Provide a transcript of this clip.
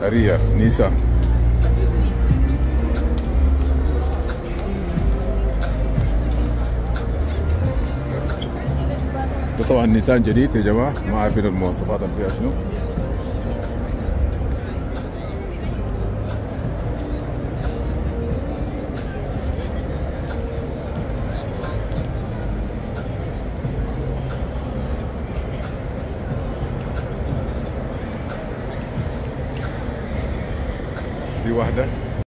اريا نيسان ده طبعا نيسان جديد يا جماعه ما عارفين المواصفات اللي فيها شنو دي واحدة